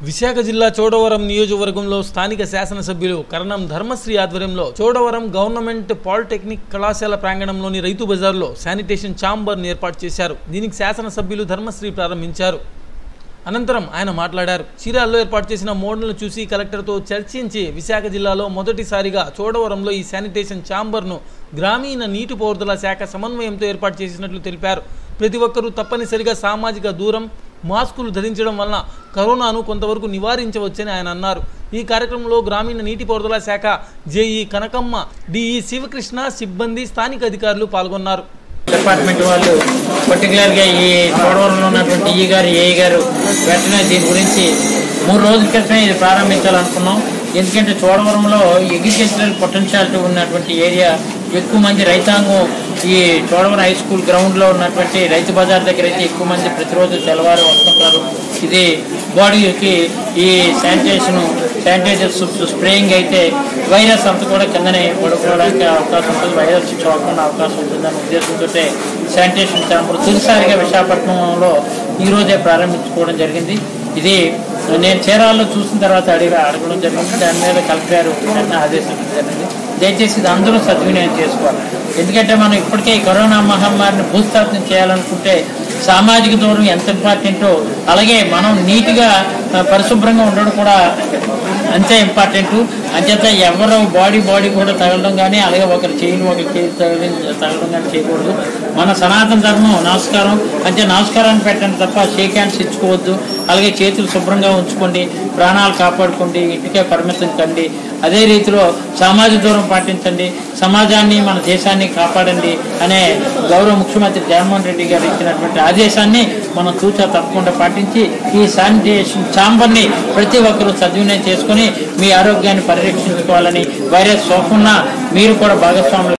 విశాఖ జిల్లా చోడవరం నియోజకవర్గంలో స్థానిక శాసనసభ్యులు కరణం ధర్మశ్రీ ఆధ్వర్యంలో చోడవరం గవర్నమెంట్ పాలిటెక్నిక్ కళాశాల ప్రాంగణంలోని రైతు బజార్లో శానిటేషన్ ఛాంబర్ను ఏర్పాటు చేశారు దీనికి శాసనసభ్యులు ధర్మశ్రీ ప్రారంభించారు అనంతరం ఆయన మాట్లాడారు చీరాల్లో ఏర్పాటు చేసిన మోడల్ను చూసి కలెక్టర్తో చర్చించి విశాఖ జిల్లాలో మొదటిసారిగా చోడవరంలో ఈ శానిటేషన్ ఛాంబర్ను గ్రామీణ నీటిపారుదల శాఖ సమన్వయంతో ఏర్పాటు చేసినట్లు తెలిపారు ప్రతి ఒక్కరూ తప్పనిసరిగా సామాజిక దూరం మాస్కులు ధరించడం వలన కరోనాను కొంతవరకు నివారించవచ్చని ఆయన అన్నారు ఈ కార్యక్రమంలో గ్రామీణ నీటిపారుదల శాఖ జేఈ కనకమ్మ డిఈ శివకృష్ణ సిబ్బంది స్థానిక అధికారులు పాల్గొన్నారు డిపార్ట్మెంట్ వాళ్ళు పర్టికులర్గా ఈ చోడవరంలో ఉన్నటువంటి ఈ గారు ఏఈ గారు వెంటనే దీని గురించి మూడు రోజుల క్రితమే ఇది ప్రారంభించాలనుకున్నాం ఎందుకంటే చోడవరంలో అగ్రికల్చరల్ పొటెన్షియాలిటీ ఉన్నటువంటి ఏరియా ఎక్కువ మంది రైతాంగం ఈ చోడవరం హై స్కూల్ గ్రౌండ్లో ఉన్నటువంటి రైతు బజార్ దగ్గర అయితే ఎక్కువ మంది ప్రతిరోజు తెల్లవారు వస్తుంటారు ఇది బాడీకి ఈ శానిటేషన్ శానిటైజర్స్ స్ప్రేయింగ్ అయితే వైరస్ అంతా కూడా కిందనే పడుకోవడానికి అవకాశం ఉంటుంది వైరస్ చూడకుండా అవకాశం ఉంటుందనే ఉద్దేశంతో శానిటేషన్ ఛాంబర్ తొలిసారిగా విశాఖపట్నంలో ఈ రోజే ప్రారంభించుకోవడం జరిగింది ఇది నేను చీరాల్లో చూసిన తర్వాత అడిగి అడగడం జరిగింది దాని మీద కలెక్టర్ గారు వెంటనే ఆదేశించడం జరిగింది దయచేసి ఇది అందరూ సద్వినియోగం చేసుకోవాలి ఎందుకంటే మనం ఇప్పటికే ఈ కరోనా మహమ్మారిని భూస్థాపన చేయాలనుకుంటే సామాజిక దూరం ఎంత ఇంపార్టెంటో అలాగే మనం నీట్గా ఆ, పరిశుభ్రంగా ఉండడం కూడా అంతే ఇంపార్టెంట్ అంచేత ఎవరు బాడీ బాడీ కూడా తగలడం కానీ అలాగే ఒకరి చేయిని ఒకరి చేయి తగలి తగలడం కానీ చేయకూడదు మన సనాతన ధర్మం నమస్కారం అంటే నమస్కారాన్ని పెట్టండి తప్ప షేక్ హ్యాండ్స్ ఇచ్చుకోవద్దు అలాగే చేతులు శుభ్రంగా ఉంచుకోండి ప్రాణాలు కాపాడుకోండి ఇంటికే పరిమితం కండి అదే రీతిలో సామాజిక దూరం పాటించండి సమాజాన్ని మన దేశాన్ని కాపాడండి అనే గౌరవ ముఖ్యమంత్రి జగన్మోహన్ రెడ్డి గారు ఇచ్చినటువంటి ఆదేశాన్ని మనం తూచా తప్పకుండా పాటించి ఈ శానిటేషన్ ఛాంబర్ని ప్రతి ఒక్కరూ సద్వినియోగం చేసుకొని మీ ఆరోగ్యాన్ని పరిరక్షించుకోవాలని వైరస్ సోకకుండా మీరు కూడా భాగస్వాములు